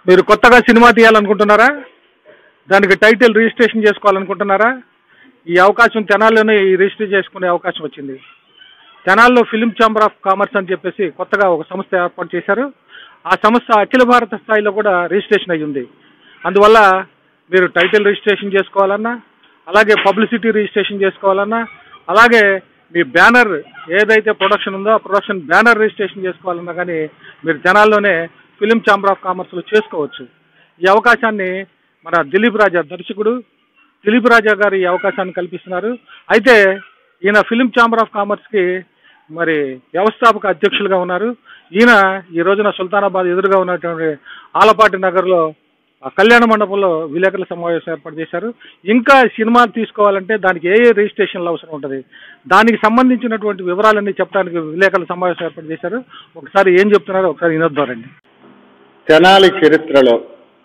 మీరు కొత్తగా సినిమా తీయాలనుకుంటున్నారా దానికి టైటిల్ రిజిస్ట్రేషన్ చేసుకోవాలనుకుంటున్నారా ఈ అవకాశం తెనాల్లోనే ఈ రిజిస్టర్ చేసుకునే అవకాశం వచ్చింది తెనాల్లో ఫిలిం ఛాంబర్ ఆఫ్ కామర్స్ అని చెప్పేసి కొత్తగా ఒక సంస్థ ఏర్పాటు చేశారు ఆ సంస్థ అఖిల భారత స్థాయిలో కూడా రిజిస్ట్రేషన్ అయ్యి ఉంది అందువల్ల మీరు టైటిల్ రిజిస్ట్రేషన్ చేసుకోవాలన్నా అలాగే పబ్లిసిటీ రిజిస్ట్రేషన్ చేసుకోవాలన్నా అలాగే మీ బ్యానర్ ఏదైతే ప్రొడక్షన్ ఉందో ఆ ప్రొడక్షన్ బ్యానర్ రిజిస్ట్రేషన్ చేసుకోవాలన్నా కానీ మీరు తెనాల్లోనే ఫిలిం ఛాంబర్ ఆఫ్ కామర్స్లో చేసుకోవచ్చు ఈ అవకాశాన్ని మన దిలీప్ రాజా దర్శకుడు దిలీప్ రాజా గారు ఈ అవకాశాన్ని కల్పిస్తున్నారు అయితే ఈయన ఫిలిం ఛాంబర్ ఆఫ్ కామర్స్కి మరి వ్యవస్థాపక అధ్యక్షులుగా ఉన్నారు ఈయన ఈ రోజున సుల్తానాబాద్ ఎదురుగా ఉన్నటువంటి ఆలపాటి నగర్లో ఆ కళ్యాణ మండపంలో విలేకరుల సమావేశం ఏర్పాటు చేశారు ఇంకా సినిమాలు తీసుకోవాలంటే దానికి ఏ ఏ రిజిస్ట్రేషన్లు అవసరం ఉంటుంది దానికి సంబంధించినటువంటి వివరాలన్నీ చెప్పడానికి విలేకరుల సమావేశం ఏర్పాటు చేశారు ఒకసారి ఏం చెప్తున్నారో ఒకసారి వినొద్దారండి తెనాలి చరిత్రలో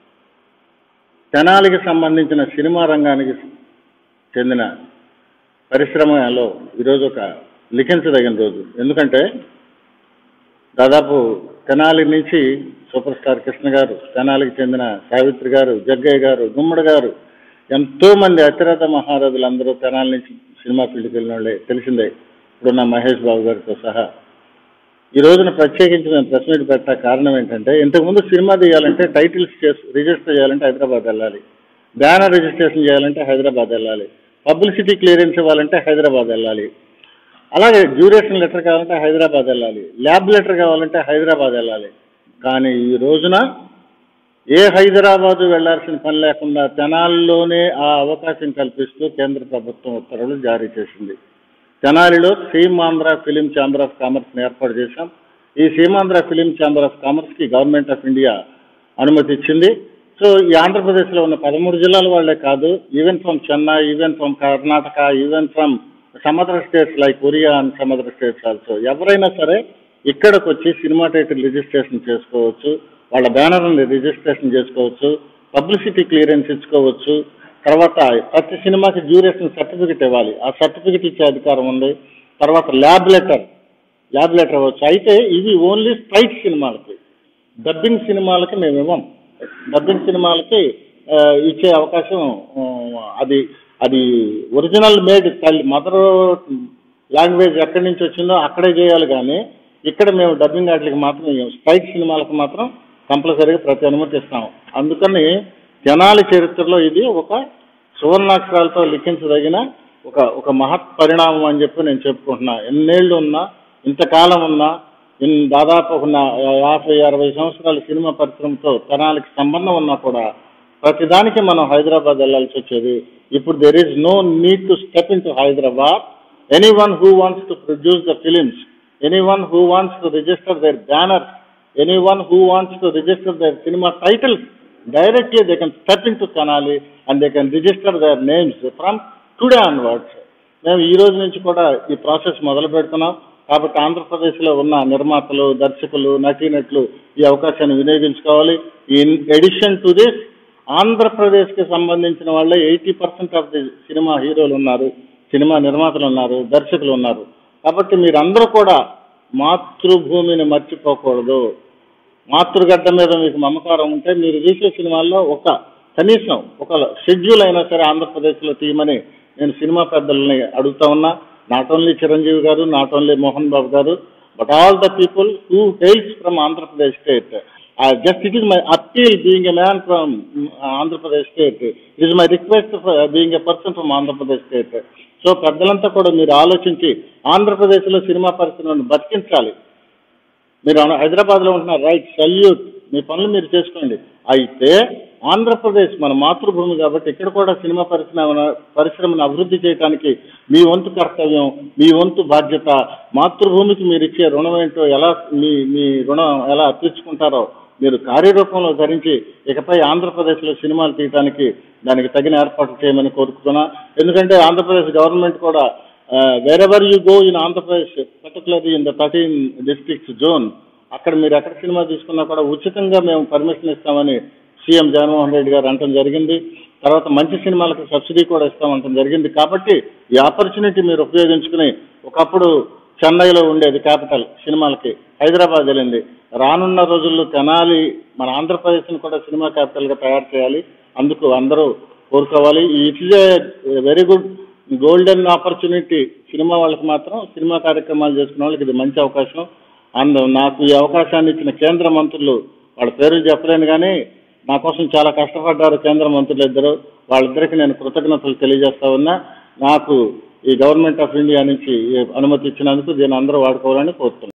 తెనాలికి సంబంధించిన సినిమా రంగానికి చెందిన పరిశ్రమలో ఈరోజు ఒక లిఖించదగిన రోజు ఎందుకంటే దాదాపు తెనాలి నుంచి సూపర్ స్టార్ కృష్ణ గారు తెనాలికి చెందిన సావిత్రి గారు జగ్గయ్య గారు గుమ్మడి గారు ఎంతో మంది అతిరథ మహారథులందరూ తెనాలి నుంచి సినిమా ఫీల్డ్కి వెళ్ళిన వాళ్ళే తెలిసిందే ఇప్పుడున్న మహేష్ బాబు గారితో సహా ఈ రోజున ప్రత్యేకించి మేము ప్రెస్ మీట్ పెట్ట కారణం ఏంటంటే ఇంతకుముందు సినిమా తీయాలంటే టైటిల్స్ చేసి రిజిస్టర్ చేయాలంటే హైదరాబాద్ వెళ్ళాలి బ్యానర్ రిజిస్ట్రేషన్ చేయాలంటే హైదరాబాద్ వెళ్ళాలి పబ్లిసిటీ క్లియరెన్స్ ఇవ్వాలంటే హైదరాబాద్ వెళ్ళాలి అలాగే డ్యూరేషన్ లెటర్ కావాలంటే హైదరాబాద్ వెళ్ళాలి ల్యాబ్ లెటర్ కావాలంటే హైదరాబాద్ వెళ్ళాలి కానీ ఈ రోజున ఏ హైదరాబాదు వెళ్లాల్సిన పని లేకుండా తెనాలిలోనే ఆ అవకాశం కల్పిస్తూ కేంద్ర ప్రభుత్వం ఉత్తర్వులు జారీ చేసింది తెనాలిలో సీమాంధ్ర ఫిలిం ఛాంబర్ ఆఫ్ కామర్స్ని ఏర్పాటు చేశాం ఈ సీమాంధ్ర ఫిలిం ఛాంబర్ ఆఫ్ కామర్స్కి గవర్నమెంట్ ఆఫ్ ఇండియా అనుమతి ఇచ్చింది సో ఈ ఆంధ్రప్రదేశ్లో ఉన్న పదమూడు జిల్లాల వాళ్ళే కాదు even from Chennai even from Karnataka even from some other states like Oriya and some other states also ఎవరైనా సరే ఇక్కడికి వచ్చి సినిమా టైటిల్ రిజిస్ట్రేషన్ చేసుకోవచ్చు వాళ్ళ బ్యానర్ని రిజిస్ట్రేషన్ చేసుకోవచ్చు పబ్లిసిటీ క్లియరెన్స్ ఇచ్చుకోవచ్చు తర్వాత ప్రతి సినిమాకి డ్యూరేషన్ సర్టిఫికెట్ ఇవ్వాలి ఆ సర్టిఫికెట్ ఇచ్చే అధికారం ఉంది తర్వాత ల్యాబ్ లెటర్ ల్యాబ్ లెటర్ ఇవ్వచ్చు అయితే ఇవి ఓన్లీ స్ట్రైట్ సినిమాలకి డబ్బింగ్ సినిమాలకి మేము ఇవ్వం డబ్బింగ్ సినిమాలకి ఆ, ఇచ్చే అవకాశం ఆ, అది అది ఒరిజినల్ మేడ్ తల్లి మదర్ లాంగ్వేజ్ ఎక్కడి నుంచి వచ్చిందో అక్కడే చేయాలి కానీ ఇక్కడ మేము డబ్బింగ్ వాటికి మాత్రం ఇవ్వం. స్ట్రైట్ సినిమాలకు మాత్రం కంపల్సరీగా ప్రతి అనుమతి ఇస్తాం అందుకని జనాల చరిత్రలో ఇది ఒక సువర్ణాక్షరాలతో లిఖించదగిన ఒక ఒక మహత్ పరిణామం అని చెప్పి నేను చెప్పుకుంటున్నా ఎన్నేళ్ళు ఉన్నా ఇంతకాలం ఉన్నా ఇన్ దాదాపు ఒక నా- యాభై అరవై సంవత్సరాల సినిమా పరిశ్రమతో తెనాలికి సంబంధం ఉన్నా కూడా ప్రతిదానికి మనం హైదరాబాద్ వెళ్ళాల్సి వచ్చేది ఇప్పుడు there is no need to step in to Hyderabad anyone who wants to produce the films anyone who wants to register their banners anyone who wants to register their cinema titles directly they can step in to Tenali and they can register their names from today onwards మేము ఈ రోజు నుంచి కూడా ఈ process మొదలు పెడుతున్నాం కాబట్టి ఆంధ్రప్రదేశ్లో ఉన్న నిర్మాతలు దర్శకులు నటీనటులు ఈ అవకాశాన్ని వినియోగించుకోవాలి ఇన్ ఎడిషన్ టు దిస్ ఆంధ్రప్రదేశ్కి సంబంధించిన వాళ్ళే eighty percent of the cinema హీరోలు ఉన్నారు సినిమా నిర్మాతలు ఉన్నారు దర్శకులు ఉన్నారు కాబట్టి మీరందరూ కూడా మాతృభూమిని మర్చిపోకూడదు మాతృగడ్డ మీద మీకు మమకారం ఉంటే మీరు తీసే సినిమాల్లో ఒక కనీసం ఒక షెడ్యూల్ అయినా సరే ఆంధ్రప్రదేశ్లో తీయమని నేను సినిమా పెద్దలని అడుగుతా ఉన్నా నాట్ ఓన్లీ చిరంజీవి గారు not only Mohan Babu garu but all the people who hails from Andhra Pradesh state just it is my appeal being a man from Andhra Pradesh state it is my request being a person from Andhra Pradesh state so పెద్దలంతా కూడా మీరు ఆలోచించి ఆంధ్రప్రదేశ్లో cinema పరిశ్రమను బతికించాలి మీరు అన- హైదరాబాద్లో ఉంటున్నారు రైట్ సల్యూట్ మీ పనులు మీరు చేసుకోండి అయితే ఆంధ్రప్రదేశ్ మన మాతృభూమి కాబట్టి ఇక్కడ కూడా సినిమా పరిశ్రమ పరిశ్రమను అభివృద్ధి చేయడానికి మీ వంతు కర్తవ్యం మీ వంతు బాధ్యత మాతృభూమికి మీరు ఇచ్చే రుణం ఏంటో ఎలా మీ మీ రుణం ఎలా తీర్చుకుంటారో మీరు కార్యరూపంలో ధరించి ఇకపై ఆంధ్రప్రదేశ్లో సినిమాలు తీయడానికి దానికి తగిన ఏర్పాట్లు చేయమని కోరుకుతున్నా ఎందుకంటే ఆంధ్రప్రదేశ్ గవర్నమెంట్ కూడా wherever you go in Andhra Pradesh particularly in the thirteen districts zone అక్కడ మీరు ఎక్కడ సినిమా తీసుకున్నా కూడా ఉచితంగా మేము పర్మిషన్ ఇస్తామని సీఎం జగన్మోహన్ రెడ్డి గారు అనటం జరిగింది తర్వాత మంచి సినిమాలకు సబ్సిడీ కూడా ఇస్తామంటం జరిగింది కాబట్టి ఈ ఆపర్చునిటీ మీరు ఉపయోగించుకుని ఒకప్పుడు చెన్నైలో ఉండేది క్యాపిటల్ సినిమాలకి హైదరాబాద్ వెళ్ళింది రానున్న రోజుల్లో తెనాలి మన ఆంధ్రప్రదేశ్ని కూడా సినిమా క్యాపిటల్గా తయారు చేయాలి అందుకు అందరూ కోరుకోవాలి it is a very good golden opportunity cinema వాళ్ళకి మాత్రం సినిమా కార్యక్రమాలు చేసుకునే వాళ్ళకి ఇది మంచి అవకాశం అండ్ నాకు ఈ అవకాశాన్ని ఇచ్చిన కేంద్ర మంత్రులు వాళ్ళ పేర్లు చెప్పలేను కానీ నా కోసం చాలా కష్టపడ్డారు కేంద్ర మంత్రులు ఇద్దరు వాళ్ళిద్దరికి నేను కృతజ్ఞతలు తెలియజేస్తా ఉన్నా నాకు ఈ గవర్నమెంట్ ఆఫ్ ఇండియా నుంచి ఈ అనుమతి ఇచ్చినందుకు దీన్ని అందరూ వాడుకోవాలని కోరుతున్నాను